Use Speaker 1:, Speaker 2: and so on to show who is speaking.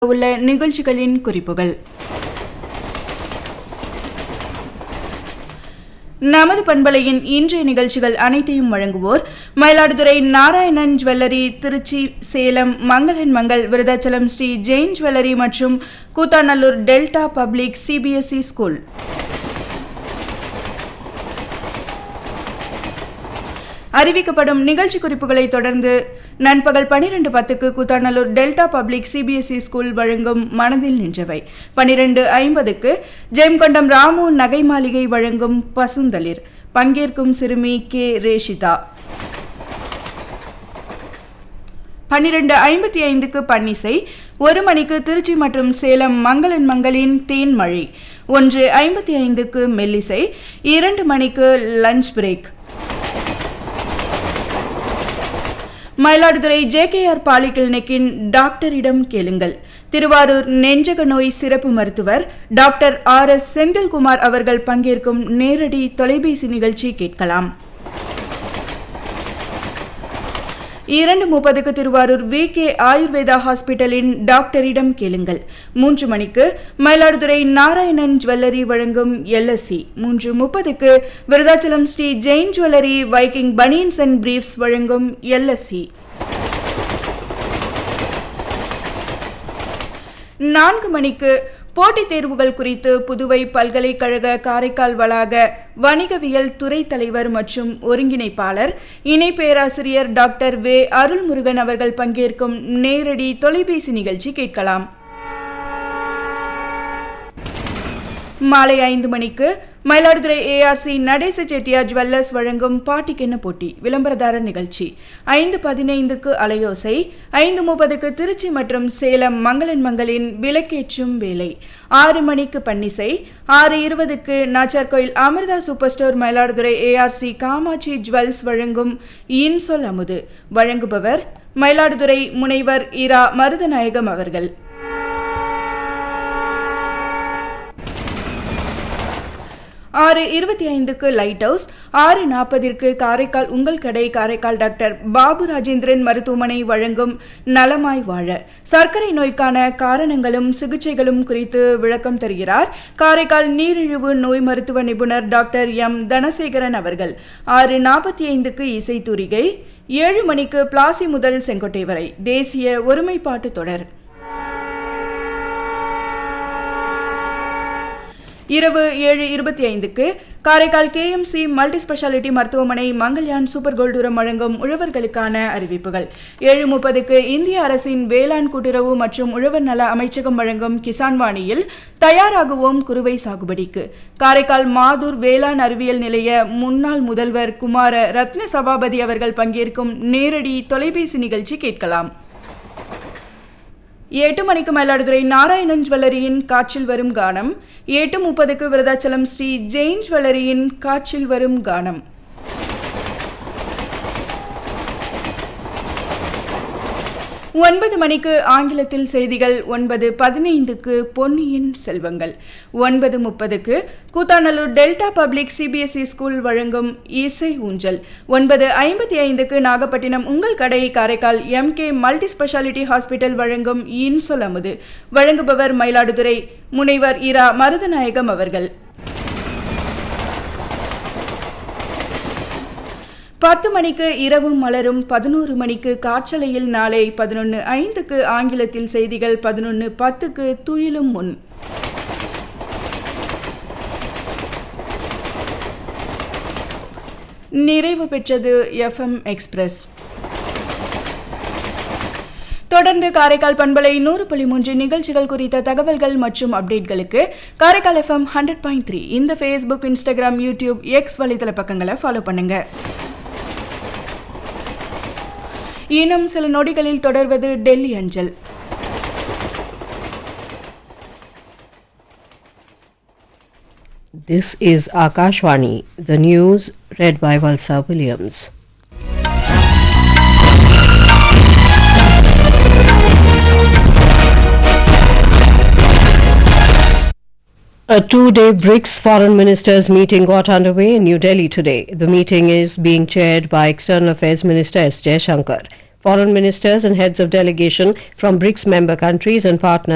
Speaker 1: உள்ள நிகழ்ச்சிகளின் குறிப்புகள் நமது பண்பலையின் இன்றைய நிகழ்ச்சிகள் அனைத்தையும் வழங்குவோர் மயிலாடுதுறை நாராயணன் ஜுவல்லரி திருச்சி சேலம் மங்களன் மங்கள் விருதாச்சலம் ஸ்ரீ ஜெயின் ஜுவல்லரி மற்றும் Koothanallur delta public CBSE school அறிவிக்கப்படும் நிகழ்ச்சி குறிப்புகளை தொடர்ந்து நண்பகல் பனிரெண்டு பத்துக்கு Koothanallur delta public CBSE school வழங்கும் மனதில் நின்றவை பனிரெண்டு ஐம்பதுக்கு ஜெயம்கொண்டம் ராமு நகை மாளிகை வழங்கும் பசுந்தளிர் பங்கேற்கும் சிறுமி கே ரேஷிதா பன்னிரண்டு ஐம்பத்தி ஐந்துக்கு பன்னிசை ஒரு மணிக்கு திருச்சி மற்றும் சேலம் மங்களன் மங்களின் தேன்மழை ஒன்று ஐம்பத்தி ஐந்துக்கு மெல்லிசை இரண்டு மணிக்கு லஞ்ச் பிரேக் மயிலாடுதுறை ஜேகேஆர் பாலிகிளினிக்கின் டாக்டரிடம் கேளுங்கள் திருவாரூர் நெஞ்சக நோய் சிறப்பு மருத்துவர் டாக்டர் ஆர் எஸ் செந்தில்குமார் அவர்கள் பங்கேற்கும் நேரடி தொலைபேசி நிகழ்ச்சி கேட்கலாம் இரண்டு முப்பதுக்கு திருவாரூர் வி கே ஆயுர்வேதா ஹாஸ்பிட்டலின் டாக்டரிடம் கேளுங்கள் மூன்று மணிக்கு மயிலாடுதுறை நாராயணன் ஜுவல்லரி வழங்கும் எல்எஸ்சி மூன்று முப்பதுக்கு Virudhachalam Sri Jain jewellery Viking banians and briefs வழங்கும் எல்எஸ்சி நான்கு மணிக்கு போட்டித் தேர்வுகள் குறித்து புதுவை பல்கலைக்கழக காரைக்கால் வளாக வணிகவியல் துறை தலைவர் மற்றும் ஒருங்கிணைப்பாளர் இணை பேராசிரியர் டாக்டர் வே அருள்முருகன் அவர்கள் பங்கேற்கும் நேரடி தொலைபேசி நிகழ்ச்சி கேட்கலாம் மாலை ஐந்து மணிக்கு மயிலாடுதுறை ஏஆர்சி நடேச செட்டியார் ஜுவல்லர்ஸ் வழங்கும் பாட்டிக்கென்ன போட்டி விளம்பரதாரர் நிகழ்ச்சி ஐந்து பதினைந்துக்கு அலையோசை ஐந்து முப்பதுக்கு திருச்சி மற்றும் சேலம் மங்களன் மங்களின் விளக்கேற்றும் வேலை ஆறு மணிக்கு பன்னிசை ஆறு இருபதுக்கு Nachiyar Koil Amirtha super store Mayiladuthurai ARC Kamatchi jewels வழங்கும் இன்சொல் அமுது வழங்குபவர் மயிலாடுதுறை முனைவர் இரா மருதநாயகம் அவர்கள் ஆறு இருபத்தி ஐந்துக்கு லைட் ஹவுஸ் ஆறு நாற்பதிற்கு காரைக்கால் உங்கள் கடை காரைக்கால் டாக்டர் பாபு ராஜேந்திரன் மருத்துவமனை வழங்கும் நலமாய் வாழ சர்க்கரை நோய்க்கான காரணங்களும் சிகிச்சைகளும் குறித்து விளக்கம் தருகிறார் காரைக்கால் நீரிழிவு நோய் மருத்துவ நிபுணர் டாக்டர் எம் தனசேகரன் அவர்கள் ஆறு நாற்பத்தி ஐந்துக்கு இசைத்தூரிகை ஏழு மணிக்கு பிளாசி முதல் செங்கோட்டை வரை தேசிய ஒருமைப்பாட்டு தொடர் இரவு ஏழு இருபத்தி ஐந்துக்கு காரைக்கால் கேஎம்சி மல்டி ஸ்பெஷாலிட்டி மருத்துவமனை மங்கள்யான் சூப்பர் கோல்டுரம் வழங்கும் உழவர்களுக்கான அறிவிப்புகள் ஏழு முப்பதுக்கு இந்திய அரசின் வேளாண் கூட்டுறவு மற்றும் உழவர் நல அமைச்சகம் வழங்கும் கிசான் வாணியில் தயாராகுவோம் குறுவை சாகுபடிக்கு காரைக்கால் மாதூர் வேளாண் அறிவியல் நிலைய முன்னாள் முதல்வர் குமார ரத்ன சபாபதி அவர்கள் பங்கேற்கும் நேரடி தொலைபேசி நிகழ்ச்சி கேட்கலாம் எட்டு மணிக்கு மயிலாடுதுறை நாராயணன் ஜுவல்லரியின் காற்றில் வரும் கானம் எட்டு முப்பதுக்கு விருதாச்சலம் ஸ்ரீ ஜெயின் ஜுவல்லரியின் காற்றில் வரும் கானம் ஒன்பது மணிக்கு ஆங்கிலத்தில் செய்திகள் ஒன்பது பதினைந்துக்கு பொன்னியின் செல்வங்கள் ஒன்பது முப்பதுக்கு Koothanallur delta public CBSE school வழங்கும் இசை ஊஞ்சல் ஒன்பது ஐம்பத்தி ஐந்துக்கு நாகப்பட்டினம் உங்கள் கடை Karaikal M K multi speciality hospital வழங்கும் இன்சொல் அமுது வழங்குபவர் மயிலாடுதுறை முனைவர் இரா மருதநாயகம் அவர்கள் பத்து மணிக்கு இரவும் மலரும் பதினோரு மணிக்கு காற்றலையில் நாளை பதினொன்று ஐந்துக்கு ஆங்கிலத்தில் செய்திகள் பதினொன்று பத்துக்கு துயிலும் முன் நிறைவு பெற்றது எஃப்எம் எக்ஸ்பிரஸ் தொடர்ந்து காரைக்கால் பண்பலை நூறு புள்ளி மூன்று நிகழ்ச்சிகள் குறித்த தகவல்கள் மற்றும் அப்டேட்களுக்கு Karaikal FM hundred point three இந்த ஃபேஸ்புக் இன்ஸ்டாகிராம் யூடியூப் எக்ஸ் வலைத்தள பக்கங்களை ஃபாலோ பண்ணுங்க இன்னும் சில நொடிகளில் தொடர்வது டெல்லி அஞ்சல்
Speaker 2: This is Akashwani, the news read by Valsa Williams. A two day BRICS foreign ministers meeting got underway in New Delhi today. The meeting is being chaired by External Affairs Minister S. Jaishankar. Foreign ministers and heads of delegation from BRICS member countries and partners